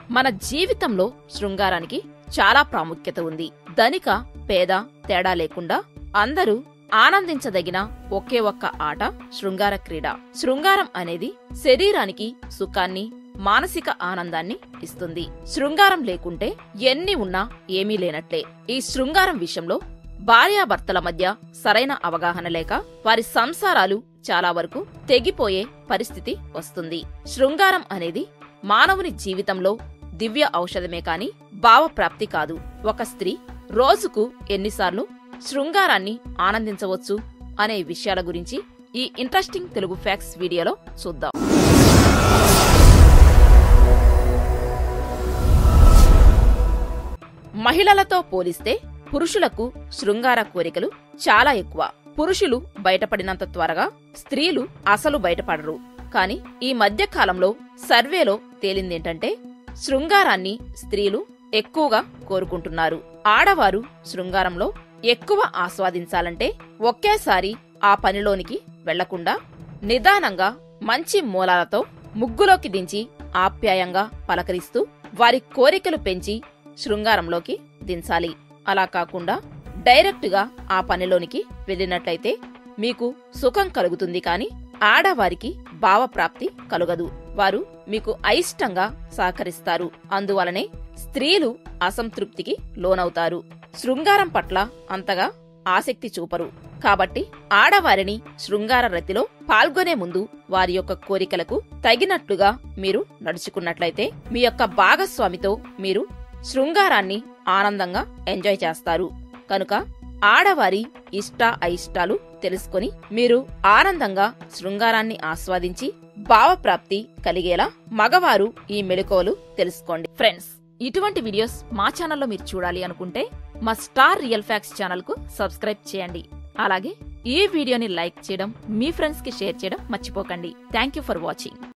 మన జీవితంలో శృంగారానికి చాలా ప్రాముఖ్యత ఉంది ధనిక పేద తేడా లేకుండా అందరూ ఆనందించదగిన ఒకే ఒక్క ఆట శృంగార క్రీడ శృంగారం అనేది శరీరానికి సుఖాన్ని మానసిక ఆనందాన్ని ఇస్తుంది శృంగారం లేకుంటే ఎన్ని ఉన్నా ఏమీ లేనట్లే ఈ శృంగారం విషయంలో భార్యాభర్తల మధ్య సరైన అవగాహన లేక వారి సంసారాలు చాలా వరకు తెగిపోయే పరిస్థితి వస్తుంది శృంగారం అనేది మానవుని జీవితంలో దివ్య ఔషధమే కాని భావప్రాప్తి కాదు ఒక స్త్రీ రోజుకు ఎన్నిసార్లు శృంగారాన్ని ఆనందించవచ్చు అనే విషయాల గురించి ఈ ఇంట్రెస్టింగ్ తెలుగు ఫ్యాక్ట్స్ వీడియోలో చూద్దాం మహిళలతో పోలిస్తే పురుషులకు శృంగార కోరికలు చాలా ఎక్కువ పురుషులు బయటపడినంత త్వరగా స్త్రీలు అసలు బయటపడరు కాని ఈ మధ్య కాలంలో సర్వేలో తేలిందేంటంటే శృంగారాన్ని స్త్రీలు ఎక్కువగా కోరుకుంటున్నారు ఆడవారు శృంగారంలో ఎక్కువ ఆస్వాదించాలంటే ఒకేసారి ఆ పనిలోనికి వెళ్లకుండా నిదానంగా మంచి మూలాలతో ముగ్గులోకి దించి ఆప్యాయంగా పలకరిస్తూ వారి కోరికలు పెంచి శృంగారంలోకి దించాలి అలా కాకుండా డైరెక్టుగా ఆ పనిలోనికి వెళ్ళినట్లయితే మీకు సుఖం కలుగుతుంది కాని ఆడవారికి భావప్రాప్తి కలుగదు వారు మీకు అయిష్టంగా సహకరిస్తారు అందువలనే స్త్రీలు అసంతృప్తికి లోనవుతారు శృంగారం పట్ల అంతగా ఆసక్తి చూపరు కాబట్టి ఆడవారిని శృంగార రతిలో పాల్గొనే ముందు వారి యొక్క కోరికలకు తగినట్లుగా మీరు నడుచుకున్నట్లయితే మీ యొక్క భాగస్వామితో మీరు శృంగారాన్ని ఆనందంగా ఎంజాయ్ చేస్తారు కనుక ఆడవారి ఇష్ట అయిష్టాలు తెలుసుకొని మీరు ఆనందంగా శృంగారాన్ని ఆస్వాదించి భావప్రాప్తి కలిగేలా మగవారు ఈ మెలకువలు తెలుసుకోండి ఫ్రెండ్స్ ఇటువంటి వీడియోస్ మా ఛానల్లో మీరు చూడాలి అనుకుంటే మా స్టార్ రియల్ ఫ్యాక్ట్స్ ఛానల్ కు సబ్స్క్రైబ్ చేయండి అలాగే ఈ వీడియోని లైక్ చేయడం మీ ఫ్రెండ్స్ కి షేర్ చేయడం మర్చిపోకండి థ్యాంక్ యూ ఫర్ వాచింగ్